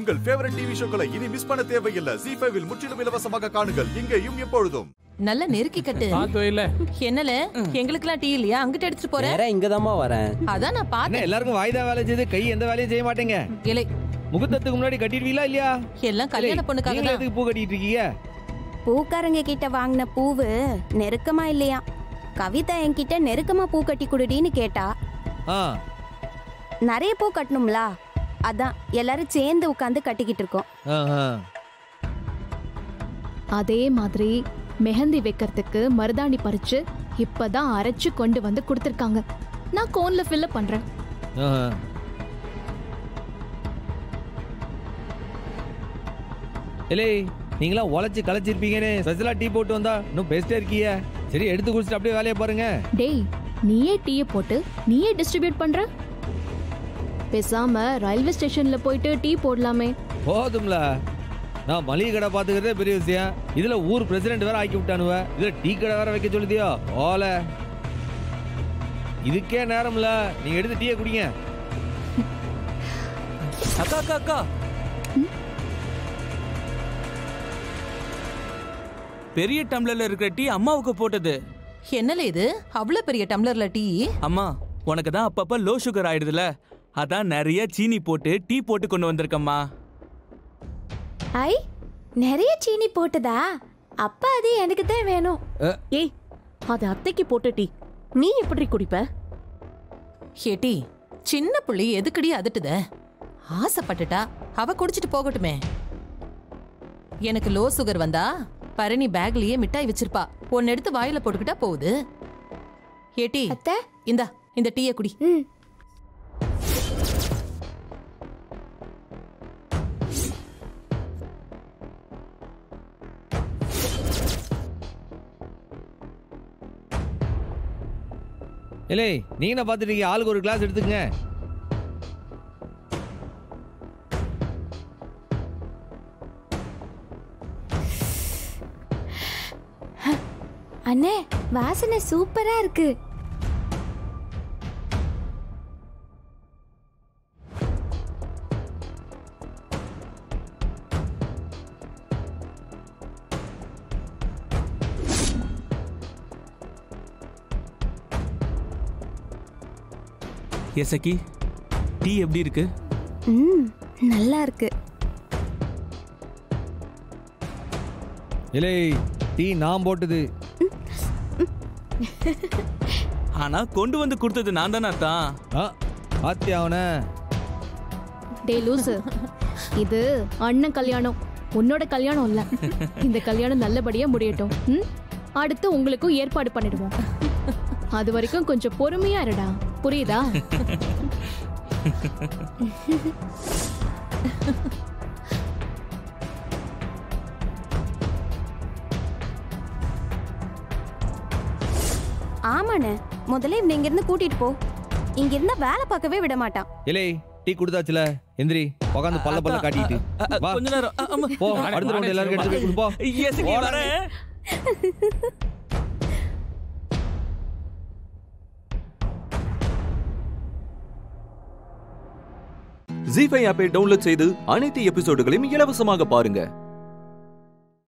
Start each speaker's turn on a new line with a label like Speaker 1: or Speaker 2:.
Speaker 1: உங்கள் favourite TV ஷோக்களை இனி miss பண்ண தேவையில்லை ஜி ஃபைவில் முற்றிலும் இலவசமாக காணுங்கள் இங்கேயும் எப்பொழுதும்
Speaker 2: நல்ல நெருக்கி கட்டு
Speaker 3: பாத்து இல்ல
Speaker 2: என்னல எங்களுக்கெல்லாம் டீ இல்லையா அங்கிட்ட எடுத்துட்டு போறேன்
Speaker 4: நேரா இங்கதாம்மா வரேன்
Speaker 2: அதான் நான்
Speaker 5: என்ன
Speaker 2: பார்த்தேன்
Speaker 5: எல்லாருக்கும் வாய்தா வேலை செய்து கை எந்த வேலையும் செய்ய மாட்டேங்க
Speaker 2: இலை
Speaker 5: முகூர்த்தத்துக்கு முன்னாடி கட்டிடுவீங்களா இல்லையா
Speaker 2: எல்லாம் கல்யாண பொண்ணுக்காக
Speaker 5: நீங்களே
Speaker 2: தான்
Speaker 5: எதுக்கு பூ கட்டிட்டு இருக்கீங்க
Speaker 6: பூக்காரங்க கிட்ட வாங்கின பூவு நெருக்கமா இல்லையா கவிதா என்கிட்ட நெருக்கமா பூ கட்டி குடுடின்னு கேட்டா
Speaker 5: ஆ
Speaker 6: நிறைய பூ கட்டணும்ல அதான் எல்லாரும் சேர்ந்து உட்காந்து கட்டிக்கிட்டு இருக்கோம்
Speaker 5: ஆ, ஆ.
Speaker 7: அதே மாதிரி மெஹந்தி வைக்கிறதுக்கு மருதாணி பறிச்சு இப்பதான் அரைச்சு கொண்டு வந்து கொடுத்துருக்காங்க நான் கோன்ல ஃபில்அப் பண்றேன்
Speaker 5: ஆ. இல்லை நீங்களாம் உழைச்சி களைச்சிருப்பீங்கன்னு ஸ்பெஷலா டீ போட்டு வந்தா இன்னும் பெஸ்டா இருக்கீங்க சரி எடுத்து குடிச்சிட்டு அப்படியே வேலையை பாருங்க
Speaker 7: டேய் நீயே டீயை போட்டு நீயே டிஸ்ட்ரிபியூட் பண்ற பேசாம ரயில்வே ஸ்டேஷன்ல போயிட்டு டீ போடலாமே
Speaker 5: போதும்ல நான் மளிகை கடை பாத்துக்கிறதே பெரிய விஷயம் இதுல ஊர் பிரசிடென்ட் வேற ஆக்கி விட்டானுவ இதுல டீ கடை வேற வைக்க சொல்லுதியோ ஓல இதுக்கே நேரம்ல நீங்க எடுத்து டீயை குடிங்க
Speaker 8: அக்கா அக்கா அக்கா பெரிய டம்ளர்ல இருக்கிற டீ அம்மாவுக்கு போட்டது
Speaker 2: என்னல இது அவ்வளவு பெரிய டம்ளர்ல டீ
Speaker 8: அம்மா உனக்கு தான் அப்பப்ப லோ சுகர் ஆயிடுதுல அதான் நிறைய சீனி போட்டு டீ போட்டு கொண்டு வந்திருக்கம்மா
Speaker 6: ஐ நிறைய சீனி போட்டதா அப்பா அது எனக்கு தான் வேணும்
Speaker 9: ஏய் அது அத்தைக்கு போட்ட டீ நீ எப்படி குடிப்ப
Speaker 2: ஏட்டி சின்ன புள்ளி எதுக்குடி அதட்டுத ஆசைப்பட்டுட்டா அவ குடிச்சிட்டு போகட்டுமே எனக்கு லோ சுகர் வந்தா பரணி பேக்லயே மிட்டாய் வச்சிருப்பா ஒன்னு எடுத்து வாயில போட்டுக்கிட்டா போகுது ஏட்டி
Speaker 6: அத்தை
Speaker 2: இந்தா இந்த டீயை குடி
Speaker 6: ம்
Speaker 5: இல்லை நீங்க என்ன பார்த்துட்டு இருக்கீங்க? ஆளுக்கு ஒரு கிளாஸ் எடுத்துக்கங்க
Speaker 6: அண்ணே வாசனை சூப்பரா இருக்கு
Speaker 8: ஏ சக்கி டீ எப்படி இருக்கு
Speaker 6: ம் நல்லா இருக்கு
Speaker 5: இல்லை டீ நான் போட்டது
Speaker 8: ஆனா கொண்டு வந்து கொடுத்தது நான் தானே தான்
Speaker 5: ஆ பாத்தியா அவனை
Speaker 7: டேய் லூசு இது அண்ணன் கல்யாணம் உன்னோட கல்யாணம் இல்ல இந்த கல்யாணம் நல்லபடியா முடியட்டும் ம்? அடுத்து உங்களுக்கும் ஏற்பாடு பண்ணிடுவோம் அது வரைக்கும் கொஞ்சம் பொறுமையா இருடா புரியுதா
Speaker 6: ஆமாண்ணே முதல்ல இவனை இங்க இருந்து கூட்டிட்டு போ இங்க இருந்தா வேலை பார்க்கவே விட மாட்டான்
Speaker 5: இல்லை டீ கொடுத்தாச்சுல எந்திரி உட்காந்து பல்ல பல்ல காட்டிட்டு
Speaker 8: அ, அ,
Speaker 5: வா
Speaker 8: கொஞ்ச நேரம் அ, அம்மா.
Speaker 5: போ அடுத்த ரவுண்ட் எல்லாருக்கும் எடுத்து போய் கொடுப்போம்
Speaker 8: ஏ சக்கி
Speaker 5: போடா.
Speaker 8: வரேன்
Speaker 10: ஜி ஃபைவ் ஆப்பை டவுன்லோட் செய்து அனைத்து எபிசோடுகளையும் இலவசமாக பாருங்க